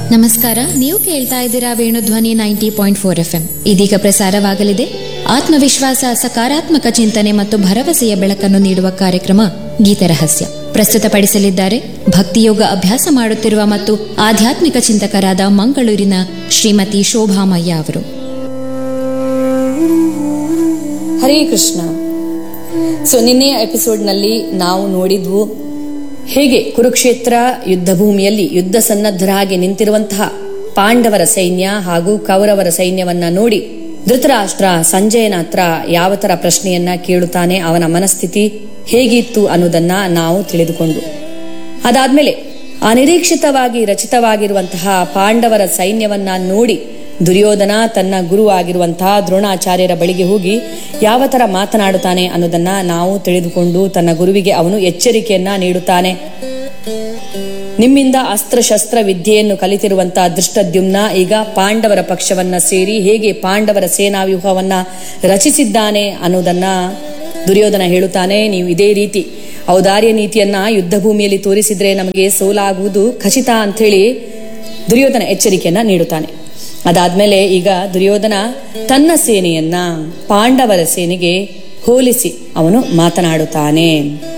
ನಮಸ್ಕಾರ ನೀವು ಕೇಳ್ತಾ ಇದ್ದೀರಾ Venudhwani ninety point four F M ಇದೀಗ ಪ್ರಸಾರವಾಗಲಿದೆ ಆತ್ಮವಿಶ್ವಾಸ ಸಕಾರಾತ್ಮಕ ಚಿಂತನೆ ಮತ್ತು ಭರವಸೆಯ ಬೆಳಕನ್ನು ನೀಡುವ ಕಾರ್ಯಕ್ರಮ ಗೀತರಹಸ್ಯ ಪ್ರಸ್ತುತಪಡಿಸಲಿದ್ದಾರೆ ಭಕ್ತಿಯೋಗ ಅಭ್ಯಾಸ ಮಾಡುತ್ತಿರುವ ಮತ್ತು ಆಧ್ಯಾತ್ಮಿಕ ಚಿಂತಕರಾದ ಮಂಗಳೂರಿನ ಶ್ರೀಮತಿ ಶೋಭಾಮಯ್ಯ ಅವರು ಹರೇ ಕೃಷ್ಣ ಸೊ ನಿನ್ನೆಯ ಎಪಿಸೋಡ್ನಲ್ಲಿ ನಾವು ನೋಡಿದ್ವು ಹೇಗೆ ಕುರುಕ್ಷೇತ್ರ ಯುದ್ಧ ಭೂಮಿಯಲ್ಲಿ ಯುದ್ಧ ಸನ್ನದ್ಧರಾಗಿ ನಿಂತಿರುವಂತಹ ಪಾಂಡವರ ಸೈನ್ಯ ಹಾಗೂ ಕೌರವರ ಸೈನ್ಯವನ್ನ ನೋಡಿ ಧೃತರಾಷ್ಟ್ರ ಸಂಜಯನ ಹತ್ರ ಯಾವ ತರ ಪ್ರಶ್ನೆಯನ್ನ ಕೇಳುತ್ತಾನೆ ಅವನ ಮನಸ್ಥಿತಿ ಹೇಗಿತ್ತು ಅನ್ನೋದನ್ನ ನಾವು ತಿಳಿದುಕೊಂಡು ಅದಾದ್ಮೇಲೆ ಅನಿರೀಕ್ಷಿತವಾಗಿ ರಚಿತವಾಗಿರುವಂತಹ ಪಾಂಡವರ ಸೈನ್ಯವನ್ನ ನೋಡಿ ದುರ್ಯೋಧನ ತನ್ನ ಗುರು ಆಗಿರುವಂತಹ ದ್ರೋಣಾಚಾರ್ಯರ ಬಳಿಗೆ ಹೋಗಿ ಯಾವ ತರ ಮಾತನಾಡುತ್ತಾನೆ ಅನ್ನೋದನ್ನ ನಾವು ತಿಳಿದುಕೊಂಡು ತನ್ನ ಗುರುವಿಗೆ ಅವನು ಎಚ್ಚರಿಕೆಯನ್ನ ನೀಡುತ್ತಾನೆ ನಿಮ್ಮಿಂದ ಅಸ್ತ್ರಶಸ್ತ್ರ ವಿದ್ಯೆಯನ್ನು ಕಲಿತಿರುವಂತಹ ದೃಷ್ಟದ್ಯುಮ್ನ ಈಗ ಪಾಂಡವರ ಪಕ್ಷವನ್ನ ಸೇರಿ ಹೇಗೆ ಪಾಂಡವರ ಸೇನಾವ್ಯೂಹವನ್ನ ರಚಿಸಿದ್ದಾನೆ ಅನ್ನೋದನ್ನ ದುರ್ಯೋಧನ ಹೇಳುತ್ತಾನೆ ನೀವು ಇದೇ ರೀತಿ ಔದಾರ್ಯ ನೀತಿಯನ್ನ ಯುದ್ಧ ಭೂಮಿಯಲ್ಲಿ ತೋರಿಸಿದ್ರೆ ನಮಗೆ ಸೋಲಾಗುವುದು ಖಚಿತ ಅಂಥೇಳಿ ದುರ್ಯೋಧನ ಎಚ್ಚರಿಕೆಯನ್ನ ನೀಡುತ್ತಾನೆ ಅದಾದ್ಮೇಲೆ ಈಗ ದುರ್ಯೋಧನ ತನ್ನ ಸೇನೆಯನ್ನ ಪಾಂಡವರ ಸೇನೆಗೆ ಹೋಲಿಸಿ ಅವನು ಮಾತನಾಡುತ್ತಾನೆ